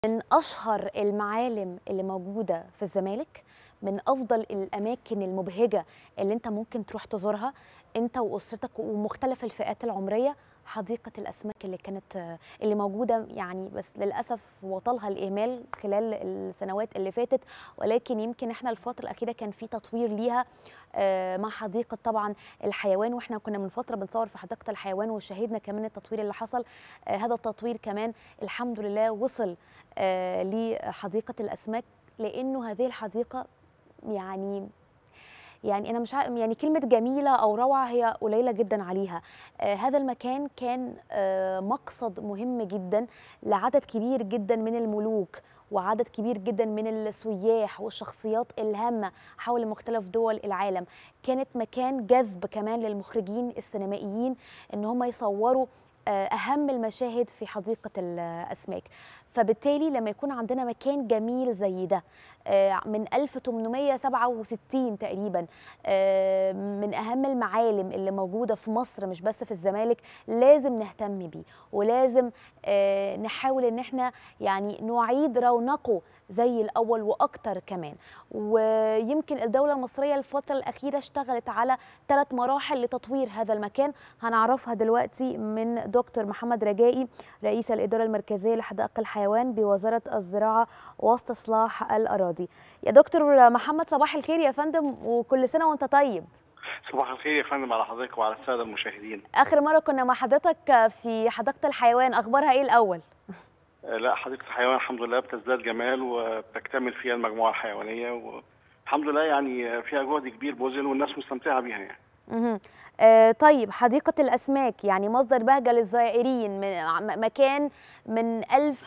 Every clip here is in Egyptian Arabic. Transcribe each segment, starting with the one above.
من أشهر المعالم اللي موجودة في الزمالك من أفضل الأماكن المبهجة اللي أنت ممكن تروح تزورها أنت وأسرتك ومختلف الفئات العمرية حديقة الأسماك اللي كانت اللي موجودة يعني بس للأسف وطالها الإهمال خلال السنوات اللي فاتت ولكن يمكن إحنا الفترة الأخيرة كان في تطوير ليها آه، مع حديقة طبعا الحيوان وإحنا كنا من فترة بنصور في حديقة الحيوان وشاهدنا كمان التطوير اللي حصل آه، هذا التطوير كمان الحمد لله وصل آه، لحديقة الأسماك لأنه هذه الحديقة يعني يعني انا مش عارف يعني كلمه جميله او روعه هي قليله جدا عليها آه هذا المكان كان آه مقصد مهم جدا لعدد كبير جدا من الملوك وعدد كبير جدا من السياح والشخصيات الهامه حول مختلف دول العالم كانت مكان جذب كمان للمخرجين السينمائيين ان هم يصوروا آه، اهم المشاهد في حديقه الاسماك فبالتالي لما يكون عندنا مكان جميل زي ده آه، من 1867 تقريبا آه، من اهم المعالم اللي موجوده في مصر مش بس في الزمالك لازم نهتم بيه ولازم آه، نحاول ان احنا يعني نعيد رونقه زي الاول واكتر كمان ويمكن الدوله المصريه الفتره الاخيره اشتغلت على ثلاث مراحل لتطوير هذا المكان هنعرفها دلوقتي من دكتور محمد رجائي رئيس الاداره المركزيه لحدائق الحيوان بوزاره الزراعه واستصلاح الاراضي يا دكتور محمد صباح الخير يا فندم وكل سنه وانت طيب صباح الخير يا فندم على حضرتك وعلى الساده المشاهدين اخر مره كنا مع حضرتك في حديقه الحيوان اخبارها ايه الاول لا حديقه الحيوان الحمد لله بتزداد جمال وبتكتمل فيها المجموعه الحيوانيه والحمد لله يعني فيها جهد كبير بذل والناس مستمتعه بيها يعني مهم. آه طيب حديقة الأسماك يعني مصدر بهجة للزائرين من م- مكان من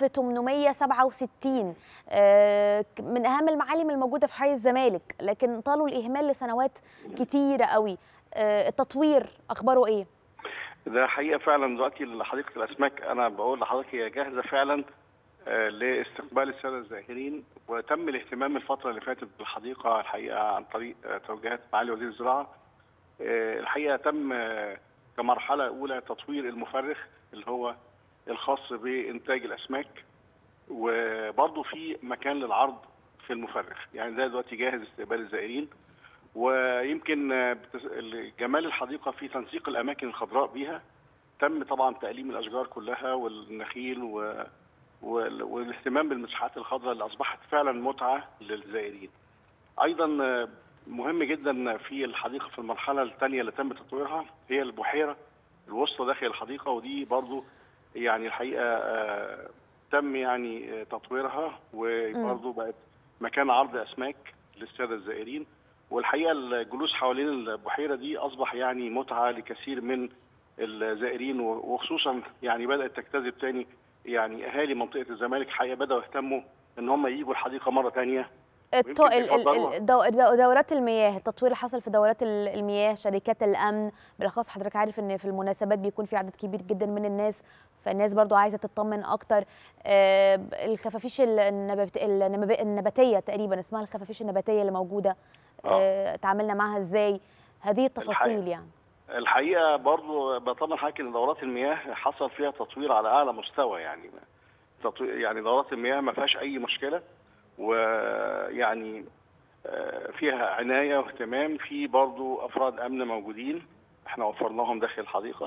1867 آه ك- من أهم المعالم الموجودة في حي الزمالك لكن طالوا الإهمال لسنوات كتيرة قوي آه التطوير أخباره إيه؟ ده حقيقه فعلا دلوقتي حديقه الاسماك انا بقول لحضرتك هي جاهزه فعلا آه، لاستقبال الساده الزائرين وتم الاهتمام الفتره اللي فاتت بالحديقه الحقيقه عن طريق آه، توجيهات معالي وزير الزراعه آه، الحقيقه تم آه، كمرحله اولى تطوير المفرخ اللي هو الخاص بانتاج الاسماك وبرضه في مكان للعرض في المفرخ يعني ده دلوقتي جاهز استقبال الزائرين ويمكن آه، بتس- ال- جمال الحديقه في تنسيق الاماكن الخضراء بيها تم طبعا تأليم الاشجار كلها والنخيل و... وال- والاهتمام بالمساحات الخضراء اللي اصبحت فعلا متعه للزائرين. ايضا آه، مهم جدا في الحديقه في المرحله الثانيه اللي تم تطويرها هي البحيره الوسطى داخل الحديقه ودي برضو يعني الحقيقه آه، تم يعني آه، تطويرها وبرضو بقت مكان عرض اسماك للساده الزائرين والحقيقه الجلوس حوالين البحيره دي اصبح يعني متعه لكثير من الزائرين وخصوصا يعني بدات تجتذب تاني يعني اهالي منطقه الزمالك حقيقه بداوا يهتموا ان هم يجوا الحديقه مره تانية الط- ويمكن ال- ال- بيفضلوها. ال- دو- دو- دورات المياه التطوير اللي حصل في دورات ال- المياه شركات الامن بالاخص حضرتك عارف ان في المناسبات بيكون في عدد كبير جدا من الناس فالناس برضو عايزه تطمن اكتر آه، الخفافيش النبات النب- النباتيه تقريبا اسمها الخفافيش النباتيه اللي موجوده آه، تعاملنا معاها ازاي هذه التفاصيل الحقيقة. يعني الحقيقه برضو بطمن حضرتك ان دورات المياه حصل فيها تطوير على اعلى مستوى يعني تطوير يعني دورات المياه ما فيهاش اي مشكله ويعني آه، فيها عنايه واهتمام في برضو افراد امن موجودين احنا وفرناهم داخل الحديقه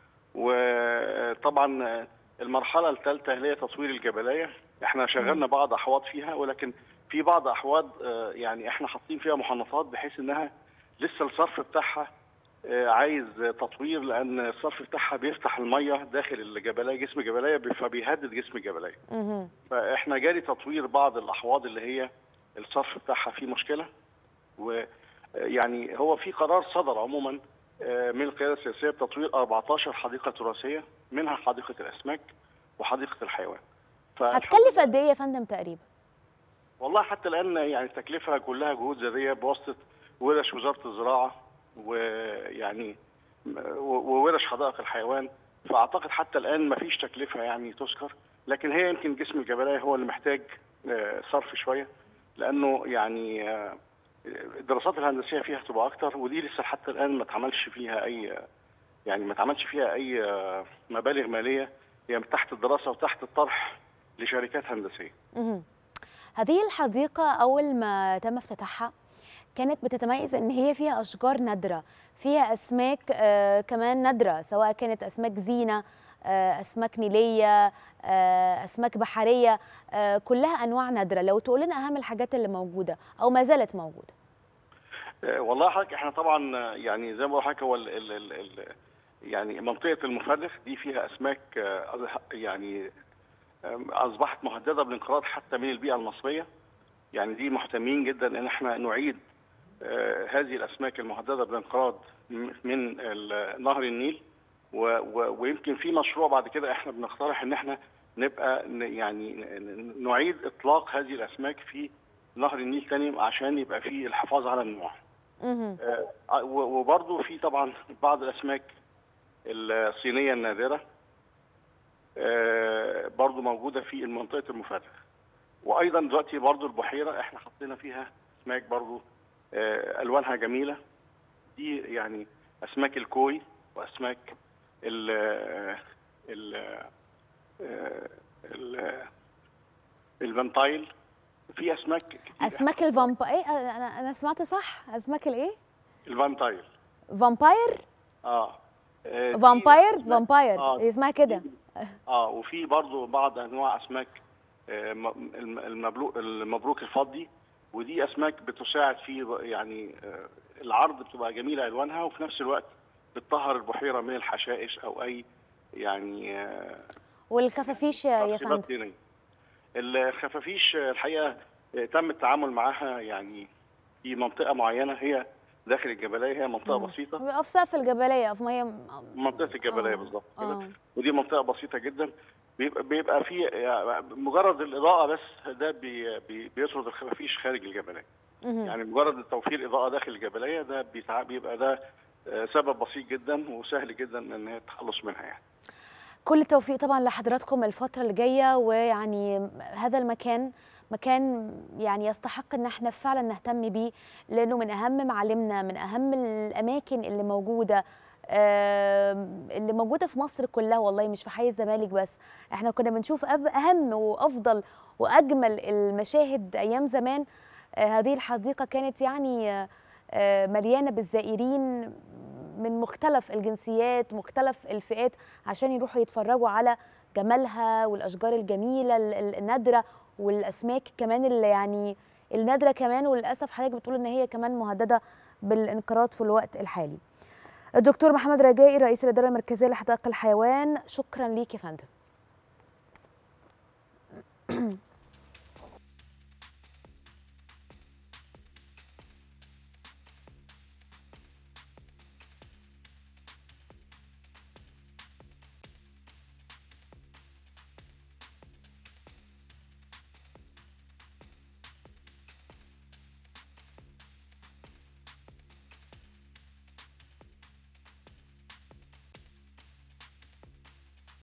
وطبعا المرحله الثالثه اللي هي تطوير الجبليه احنا شغلنا بعض احواض فيها ولكن في بعض احواض آه، يعني احنا حاطين فيها محنطات بحيث انها لسه الصرف بتاعها آه، عايز تطوير لان الصرف بتاعها بيفتح الميه داخل الجبليه جسم الجبليه فبيهدد جسم الجبليه مهم. فاحنا جاري تطوير بعض الاحواض اللي هي الصرف بتاعها فيه مشكله ويعني هو في قرار صدر عموما آه، من القياده السياسيه بتطوير 14 حديقه تراثيه منها حديقه الاسماك وحديقه الحيوان فالحمد هتكلف لله- قد ايه يا فندم تقريبا والله حتى الان يعني التكلفه كلها جهود ذاتيه بواسطه ورش وزاره الزراعه ويعني و- وورش حدائق الحيوان فاعتقد حتى الان ما فيش تكلفه يعني تذكر لكن هي يمكن جسم الجبليه هو اللي محتاج آه، صرف شويه لانه يعني آه، الدراسات الهندسيه فيها هتبقى اكتر ودي لسه حتى الان ما اتعملش فيها اي يعني ما اتعملش فيها اي آه، مبالغ ماليه هي من تحت الدراسه وتحت الطرح لشركات هندسيه. مهم. هذه الحديقة أول ما تم افتتاحها كانت بتتميز إن هي فيها أشجار نادرة فيها أسماك آه كمان نادرة سواء كانت أسماك زينة آه أسماك نيلية آه أسماك بحرية آه كلها أنواع نادرة لو تقول لنا أهم الحاجات اللي موجودة أو ما زالت موجودة آه، والله حضرتك احنا طبعا آه، يعني زي ما بقول لحضرتك هو ال ال ال ال يعني منطقه المفرخ دي فيها اسماك آه، يعني آم، اصبحت مهدده بالانقراض حتى من البيئه المصريه يعني دي مهتمين جدا ان احنا نعيد آه، هذه الاسماك المهدده بالانقراض م- من ال- نهر النيل و- و- ويمكن في مشروع بعد كده احنا بنقترح ان احنا نبقى ن- يعني ن- ن- نعيد اطلاق هذه الاسماك في نهر النيل تاني عشان يبقى في الحفاظ على النوع مهم. آه، و- وبرضه في طبعا بعض الاسماك الصينيه النادره آه، برضه موجوده في منطقه المفرخ وايضا دلوقتي برضه البحيره احنا حطينا فيها اسماك برضه آه، الوانها جميله دي يعني اسماك الكوي واسماك ال ال آه، ال الفانتايل في اسماك كتير أسماك الفامبا إيه أنا أنا سمعت صح أسماك الإيه؟ الفانتايل فامباير؟ اه آه، دي فامباير؟ أسماك- فامباير آه. هي اسمها كده اه وفي برضو بعض انواع اسماك آه، م- الم- المبلوك المبروك الفضي ودي اسماك بتساعد في ب- يعني آه، العرض بتبقى جميله الوانها وفي نفس الوقت بتطهر البحيره من الحشائش او اي يعني آه، والخفافيش يا ترسيبات فندم طينية. الخفافيش آه، الحقيقه آه، تم التعامل معاها يعني في منطقه معينه هي داخل الجبليه هي منطقه مم. بسيطه بيبقى في سقف الجبلية في مية منطقه الجبليه آه، بالظبط كده آه. ودي منطقه بسيطه جدا بيبقى بيبقى في يعني مجرد الاضاءه بس ده بي بي بيطرد الخفافيش خارج الجبليه مهم. يعني مجرد توفير اضاءه داخل الجبليه ده بيتع- بيبقى ده آه، سبب بسيط جدا وسهل جدا ان هي التخلص منها يعني كل التوفيق طبعا لحضراتكم الفترة اللي جاية ويعني هذا المكان مكان يعني يستحق ان احنا فعلا نهتم بيه لانه من اهم معالمنا من اهم الاماكن اللي موجودة آم، اللي موجودة في مصر كلها والله مش في حي الزمالك بس احنا كنا بنشوف أب- اهم وافضل واجمل المشاهد ايام زمان آه، هذه الحديقة كانت يعني آه، آه، مليانة بالزائرين من مختلف الجنسيات مختلف الفئات عشان يروحوا يتفرجوا على جمالها والاشجار الجميله ال- ال- النادره والاسماك كمان اللي يعني النادره كمان وللاسف حضرتك بتقول ان هي كمان مهدده بالانقراض في الوقت الحالي. الدكتور محمد رجائي رئيس الاداره المركزيه لحدائق الحيوان شكرا ليك يا فندم.